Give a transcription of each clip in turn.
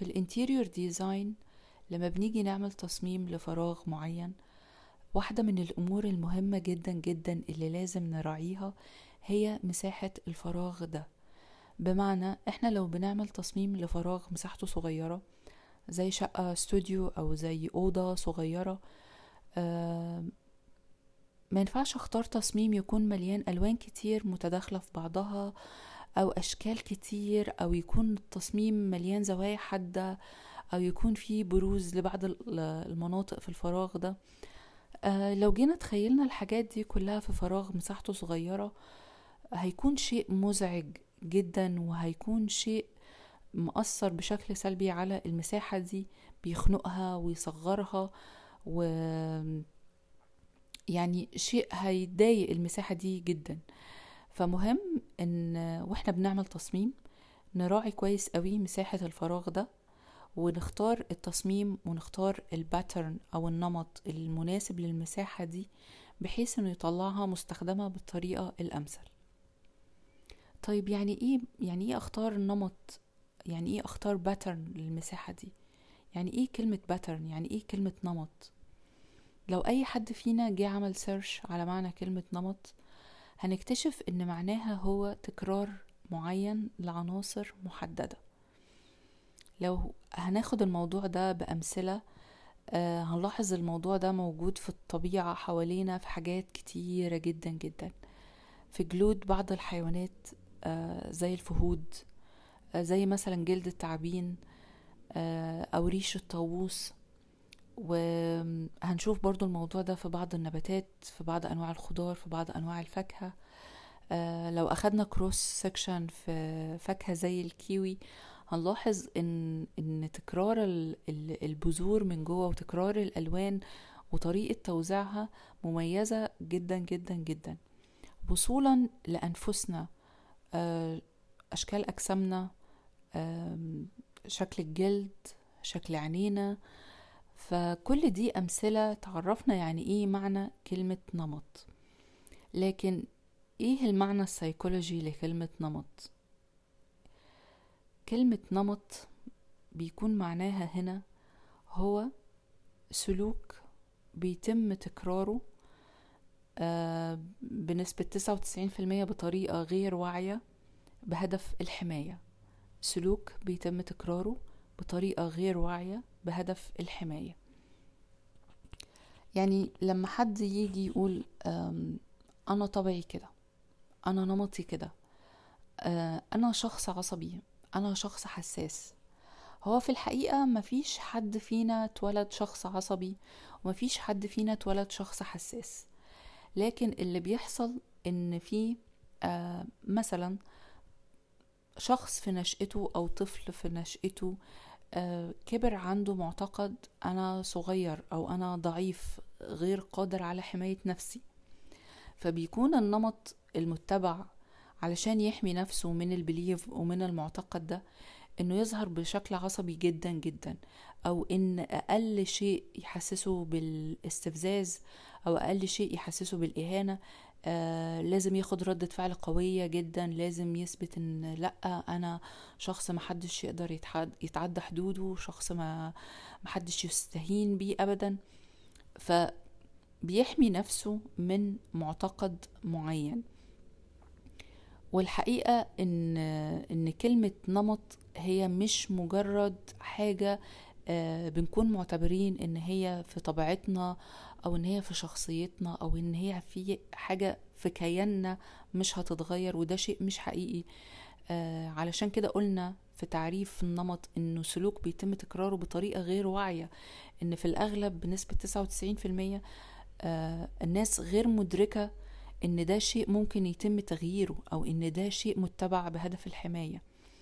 الانتيريور ديزاين لما بنيجي نعمل تصميم لفراغ معين واحدة من الأمور المهمة جدا جدا اللي لازم نراعيها هي مساحة الفراغ ده بمعنى احنا لو بنعمل تصميم لفراغ مساحته صغيرة زي شقة استوديو أو زي أوضة صغيرة آه ما ينفعش اختار تصميم يكون مليان ألوان كتير متداخلة في بعضها أو أشكال كتير أو يكون التصميم مليان زوايا حادة أو يكون فيه بروز لبعض المناطق في الفراغ ده آه لو جينا تخيلنا الحاجات دي كلها في فراغ مساحته صغيرة هيكون شيء مزعج جدا وهيكون شيء مؤثر بشكل سلبي على المساحة دي بيخنقها ويصغرها و يعني شيء هيضايق المساحة دي جدا فمهم ان واحنا بنعمل تصميم نراعي كويس قوي مساحة الفراغ ده ونختار التصميم ونختار الباترن او النمط المناسب للمساحة دي بحيث انه يطلعها مستخدمة بالطريقة الامثل طيب يعني ايه يعني ايه اختار نمط يعني ايه اختار باترن للمساحة دي يعني ايه كلمة باترن يعني ايه كلمة نمط لو اي حد فينا جه عمل سيرش على معنى كلمة نمط هنكتشف ان معناها هو تكرار معين لعناصر محددة لو هناخد الموضوع ده بأمثلة آه هنلاحظ الموضوع ده موجود في الطبيعة حوالينا في حاجات كتيرة جدا جدا في جلود بعض الحيوانات آه زي الفهود آه زي مثلا جلد التعابين آه أو ريش الطاووس وهنشوف برضو الموضوع ده في بعض النباتات في بعض أنواع الخضار في بعض أنواع الفاكهة آه لو أخدنا كروس سكشن في فاكهة زي الكيوي هنلاحظ ان ان تكرار البذور من جوه وتكرار الالوان وطريقه توزيعها مميزه جدا جدا جدا وصولا لانفسنا اشكال اجسامنا شكل الجلد شكل عينينا فكل دي امثله تعرفنا يعني ايه معنى كلمه نمط لكن ايه المعنى السيكولوجي لكلمه نمط كلمة نمط بيكون معناها هنا هو سلوك بيتم تكراره آه بنسبة تسعة وتسعين في المية بطريقة غير واعية بهدف الحماية سلوك بيتم تكراره بطريقة غير واعية بهدف الحماية يعني لما حد يجي يقول أنا طبعي كده أنا نمطي كده أنا شخص عصبي انا شخص حساس هو في الحقيقة مفيش حد فينا اتولد شخص عصبي ومفيش حد فينا اتولد شخص حساس لكن اللي بيحصل ان في آه مثلا شخص في نشأته او طفل في نشأته آه كبر عنده معتقد انا صغير او انا ضعيف غير قادر على حماية نفسي فبيكون النمط المتبع علشان يحمي نفسه من البليف ومن المعتقد ده انه يظهر بشكل عصبي جدا جدا او ان اقل شيء يحسسه بالاستفزاز او اقل شيء يحسسه بالاهانة آه لازم ياخد ردة فعل قوية جدا لازم يثبت ان لا انا شخص محدش يقدر يتعدى حدوده شخص ما محدش يستهين بيه ابدا فبيحمي نفسه من معتقد معين والحقيقة إن إن كلمة نمط هي مش مجرد حاجة آه بنكون معتبرين إن هي في طبيعتنا أو إن هي في شخصيتنا أو إن هي في حاجة في كياننا مش هتتغير وده شيء مش حقيقي آه علشان كده قلنا في تعريف النمط إنه سلوك بيتم تكراره بطريقة غير واعية إن في الأغلب بنسبة 99% آه الناس غير مدركة ان ده شيء ممكن يتم تغييره او ان ده شيء متبع بهدف الحمايه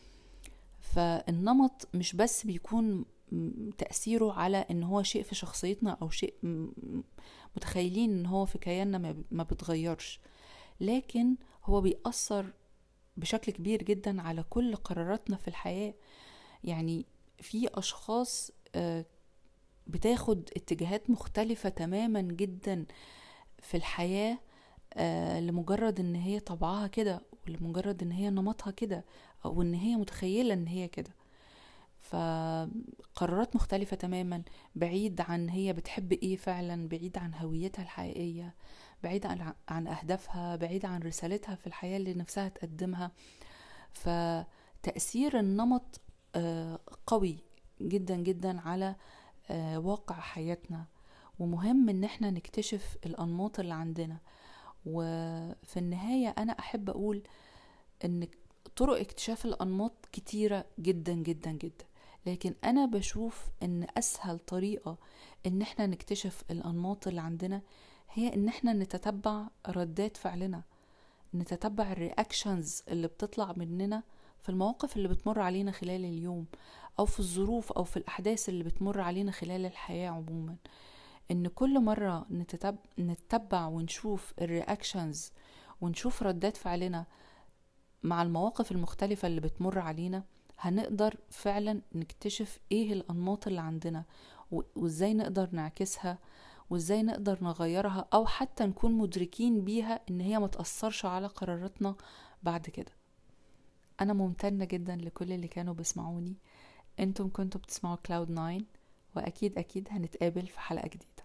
فالنمط مش بس بيكون تأثيره على ان هو شيء في شخصيتنا او شيء متخيلين ان هو في كياننا ما بتغيرش لكن هو بيأثر بشكل كبير جدا على كل قراراتنا في الحياة يعني في اشخاص بتاخد اتجاهات مختلفة تماما جدا في الحياه آه لمجرد ان هي طبعها كده ولمجرد ان هي نمطها كده او ان هي متخيلة ان هي كده فقرارات مختلفة تماما بعيد عن هي بتحب ايه فعلا بعيد عن هويتها الحقيقية بعيد عن, عن أهدافها بعيد عن رسالتها في الحياة اللي نفسها تقدمها فتأثير النمط آه، قوي جدا جدا على آه، واقع حياتنا ومهم ان احنا نكتشف الانماط اللي عندنا وفي النهاية انا احب اقول ان طرق اكتشاف الانماط كتيرة جدا جدا جدا لكن انا بشوف ان اسهل طريقة ان احنا نكتشف الانماط اللي عندنا هي ان احنا نتتبع ردات فعلنا نتتبع الرياكشنز اللي بتطلع مننا في المواقف اللي بتمر علينا خلال اليوم او في الظروف او في الاحداث اللي بتمر علينا خلال الحياة عموما ان كل مرة نتتب... نتبع ونشوف الرياكشنز ونشوف ردات فعلنا مع المواقف المختلفة اللي بتمر علينا هنقدر فعلا نكتشف ايه الانماط اللي عندنا وازاي نقدر نعكسها وازاي نقدر نغيرها او حتى نكون مدركين بيها ان هي متأثرش على قراراتنا بعد كده انا ممتنة جدا لكل اللي كانوا بيسمعوني انتم كنتوا بتسمعوا كلاود ناين واكيد اكيد هنتقابل في حلقة جديدة